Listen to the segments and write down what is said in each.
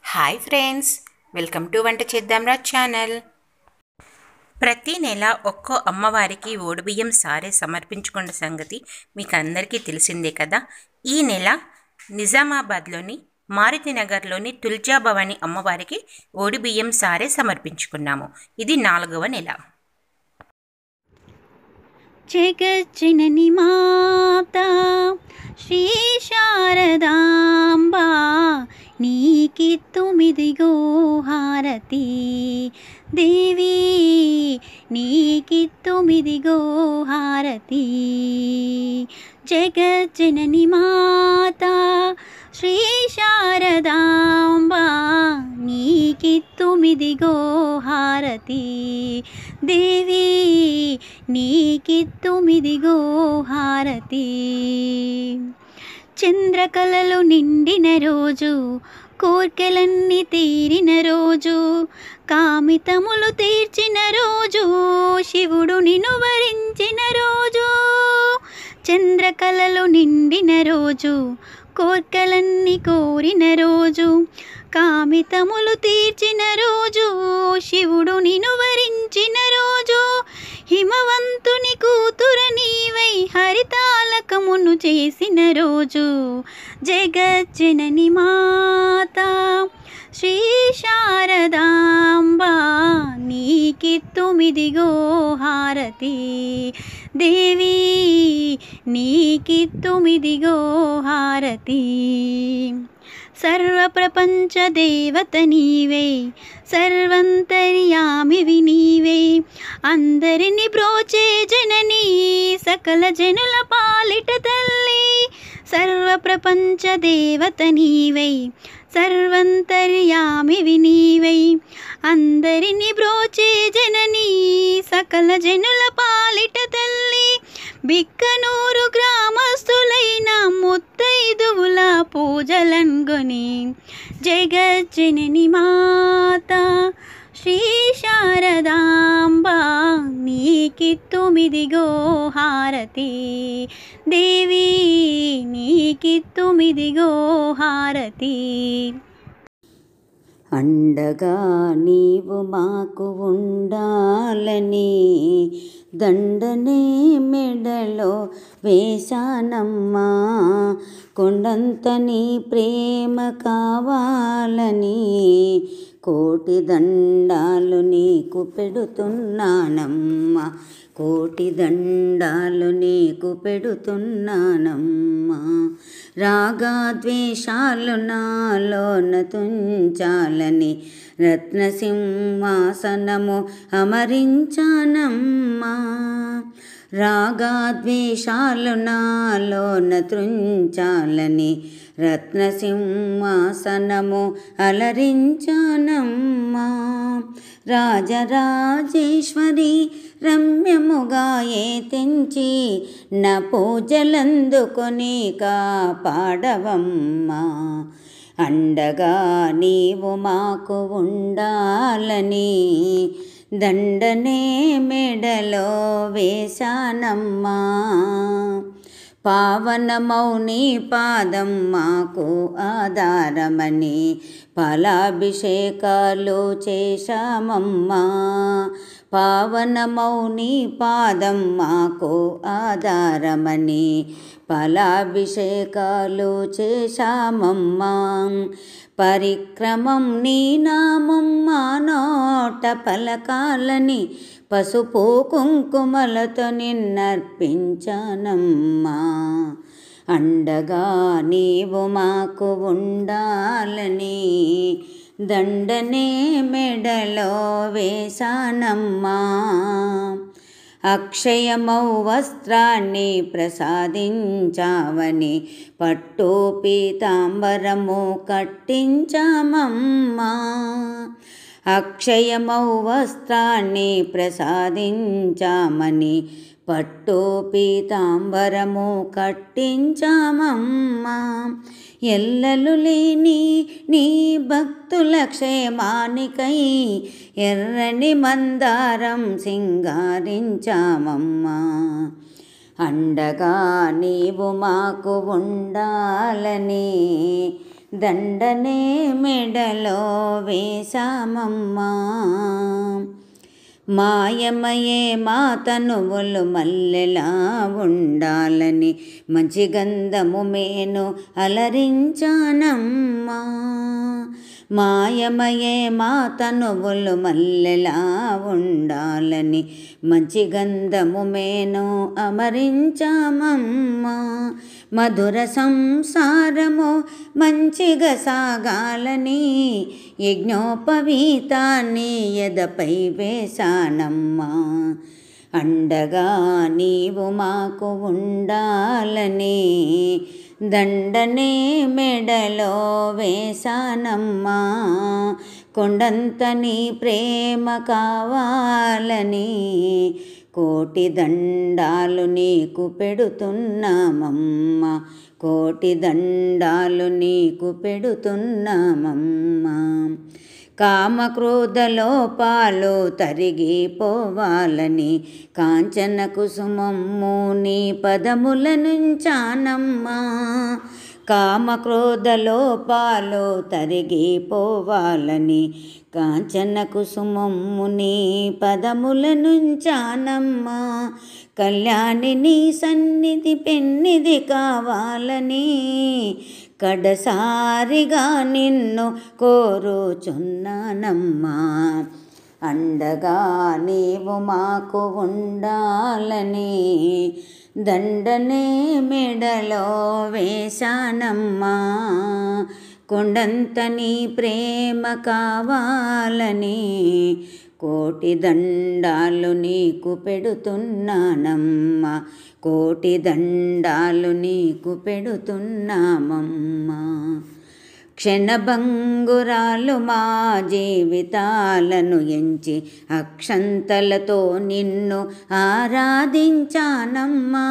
hi friends welcome to వంట చేద్దాంరా channel ప్రతి నెల ఒక్కో అమ్మవారికి ఓడిబియ్యం సారే సమర్పించుకున్న సంగతి మీకు అందరికీ తెలిసిందే కదా ఈ నెల నిజామాబాద్లోని మారుతి నగర్లోని తుల్జాభవాని అమ్మవారికి ఓడిబియ్యం సారే సమర్పించుకున్నాము ఇది నాలుగవ నెల జగజ్జనని మాత శ్రీ శారదాంబా నీకిత్తుమిదిగో హారతి దేవి నీకిత్తుమిదిగో హారతి జగజ్జనని మాత శ్రీ శారదాంబా నీకిత్తుమిదిగో హారతి దేవి నీకిత్తుమిదిగో హారతి చంద్రకళలు నిండిన రోజు కోర్కెలన్నీ తీరిన రోజు కామితములు తీర్చిన రోజు శివుడు నిన్ను వరించిన రోజు చంద్రకళలు నిండిన రోజు కోర్కెలన్నీ కోరిన రోజు కామితములు తీర్చిన రోజు శివుడు నిన్ను వరించిన రోజు హిమవంతుని కూతుర నీవై హరితాలకమును చేసిన రోజు జగజ్జనని మాత శ్రీ శారదాంబా నీకిత్తుమిదిగో హారతి దేవి నీకిత్తుమిదిగో హారతి సర్వప్రపంచ దేవత నీవే సర్వంతర్యామివి నీవే అందరిని బ్రోచే జనని సకల జనుల పాలిట తల్లి సర్వప్రపంచ దేవత నీవై సర్వంతర్యామివి నీవై అందరిని బ్రోచే జనని సకల జనుల పాలిట తల్లి బిక్కనూరు గ్రామస్తులైన ముత్తైదువుల పూజలంగొని జగజ్జనని మాత శ్రీ శారదాంబా నీకిత్తుమిదిగో హారతి దేవి నీకిత్తుమిదిగో హారతి అండగా నీవు మాకు ఉండాలని దండనే మెడలో వేశానమ్మా కొండంత నీ ప్రేమ కావాలని కోటి దండాలు నీకు పెడుతున్నానమ్మా కోటి దండాలు నీకు పెడుతున్నానమ్మా రాగాద్వేషాలు నాలోన తుంచాలని రత్నసింహాసనము అమరించానమ్మా రాగాద్వేషాలు నాలోన త్రుంచాలని రత్నసింహాసనము అలరించానమ్మా రాజరాజేశ్వరి రమ్యముగా ఏ తెంచి నా పూజలందుకొని కాపాడవమ్మా అండగా నీవు మాకు ఉండాలని దండనే మెడలో వేశానమ్మా పావనమౌని పాదం మాకు ఆధారమని ఫలాభిషేకాలు చేశామమ్మా పావనమౌని పాదం మాకు ఆధారమని ఫలాభిషేకాలు చేశామమ్మా పరిక్రమం నీ నామం మా నోట పలకాలని పసుపు కుంకుమలతో నిన్నర్పించానమ్మా అండగా నీవు మాకు ఉండాలని దండనే మెడలో వేశానమ్మా అక్షయమౌ వస్త్రాన్ని ప్రసాదించావని పట్టు పీతాంబరము కట్టించామమ్మా అక్షయమౌ వస్త్రాన్ని ప్రసాదించామని పట్టు పీతాంబరము కట్టించామమ్మా ఎల్లలు లేని నీ భక్తుల క్షేమానికై ఎర్రని మందారం సింగారించామమ్మా అండగా నీవు మాకు ఉండాలని దండనే మెడలో వేశామమ్మా మాయమయే మా తనువులు మల్లెలా ఉండాలని మంచి గంధము మేను అలరించానమ్మా మాయమయే మా తనువులు మల్లెలా ఉండాలని మంచి గంధము మేను అమరించామమ్మా మధుర సంసారము మంచిగా సాగాలని యజ్ఞోపవీతాన్ని ఎదపై వేశానమ్మా అండగా నీవు మాకు ఉండాలని దండనే మెడలో వేశానమ్మా కొండంత నీ ప్రేమ కావాలని కోటి దండాలు నీకు పెడుతున్నామమ్మా కోటి దండాలు నీకు పెడుతున్నామమ్మా కామక్రోధ లోపాలు తరిగిపోవాలని కాంచన కుసుమమ్ము నీ పదముల నుంచానమ్మా కామక్రోధ లోపాలు తరిగిపోవాలని కాంచన కుసుమమ్ము నీ పదముల నుంచానమ్మా కళ్యాణి నీ సన్నిధి పెన్నిది కావాలని కడసారిగా నిన్ను కోరుచున్నానమ్మా అండగా నీవు మాకు ఉండాలని దండనే మెడలో వేశానమ్మా కొండంత నీ ప్రేమ కావాలని కోటి దండాలు నీకు పెడుతున్నానమ్మా కోటి దండాలు నీకు పెడుతున్నామమ్మా క్షణభంగురాలు మా జీవితాలను ఎంచి అక్షంతలతో నిన్ను ఆరాధించానమ్మా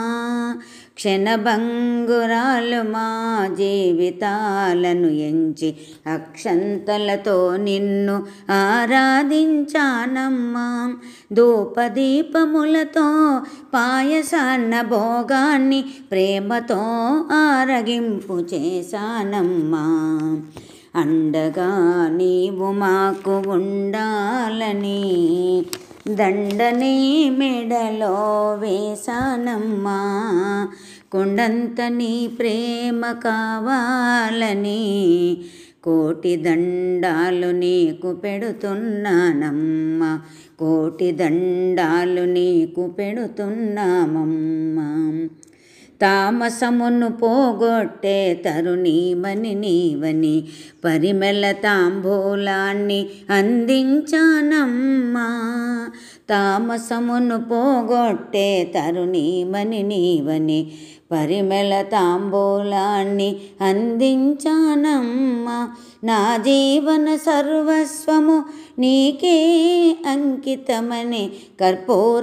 క్షణభంగురాలు మా జీవితాలను ఎంచి అక్షంతలతో నిన్ను ఆరాధించానమ్మా ధూపదీపములతో పాయసాన్న భోగాన్ని ప్రేమతో ఆరగింపు చేశానమ్మా అండగా నీవు మాకు ఉండాలని దండనే మెడలో వేశానమ్మా కొండంత నీ ప్రేమ కావాలని కోటి దండాలు నీకు పెడుతున్నానమ్మా కోటి దండాలు నీకు పెడుతున్నామమ్మా తామసమును పోగొట్టే తరుణీమని నీవని పరిమళ తాంబూలాన్ని అందించానమ్మా తామసమును పోగొట్టే తరుణీమని నీవని పరిమళ తాంబూలాన్ని అందించానమ్మా నా జీవన సర్వస్వము నీకే అంకితమని కర్పూర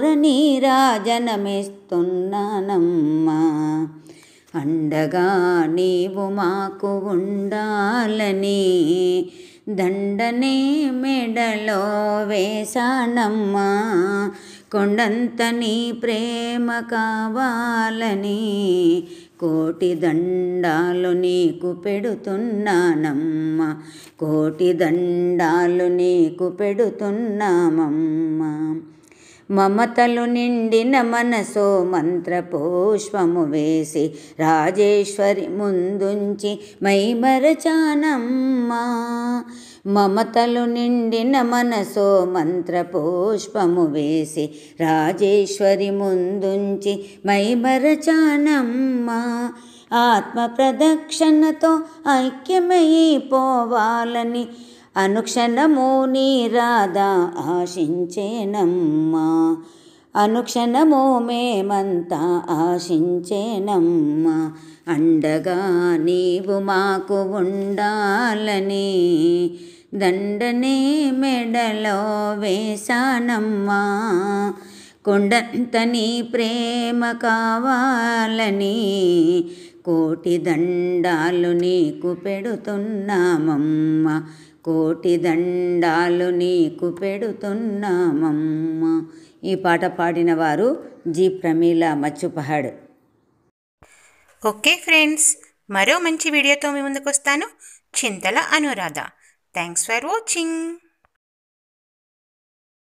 నీరాజనమిస్తున్నానమ్మా అండగా నీవు మాకు ఉండాలని దండనే మెడలో వేశానమ్మా కొండంత నీ ప్రేమ కావాలని కోటి దండాలు నీకు పెడుతున్నానమ్మా కోటి దండాలు నీకు పెడుతున్నామమ్మా మమతలు నిండిన మనసో మంత్రపుష్పము వేసి రాజేశ్వరి ముందుంచి మైమరచానమ్మా మమతలు నిండిన మనసో మంత్రపుష్పము వేసి రాజేశ్వరి ముందుంచి మైమరచానమ్మా ఆత్మ ప్రదక్షిణతో ఐక్యమైపోవాలని అనుక్షణము నీ రాధా ఆశించేనమ్మా అనుక్షణము మేమంతా ఆశించేనమ్మా అండగా నీవు మాకు ఉండాలని దండనే మెడలో వేశానమ్మా కొండంత నీ ప్రేమ కావాలని కోటి దండాలు నీకు పెడుతున్నామమ్మా కోటి దండాలు నీకు పెడుతున్నామమ్మా ఈ పాట పాడిన వారు G Pramila Machupahad okay friends మరో మంచి వీడియోతో మీ ముందుకు వస్తాను Chinthala Anuradha thanks for watching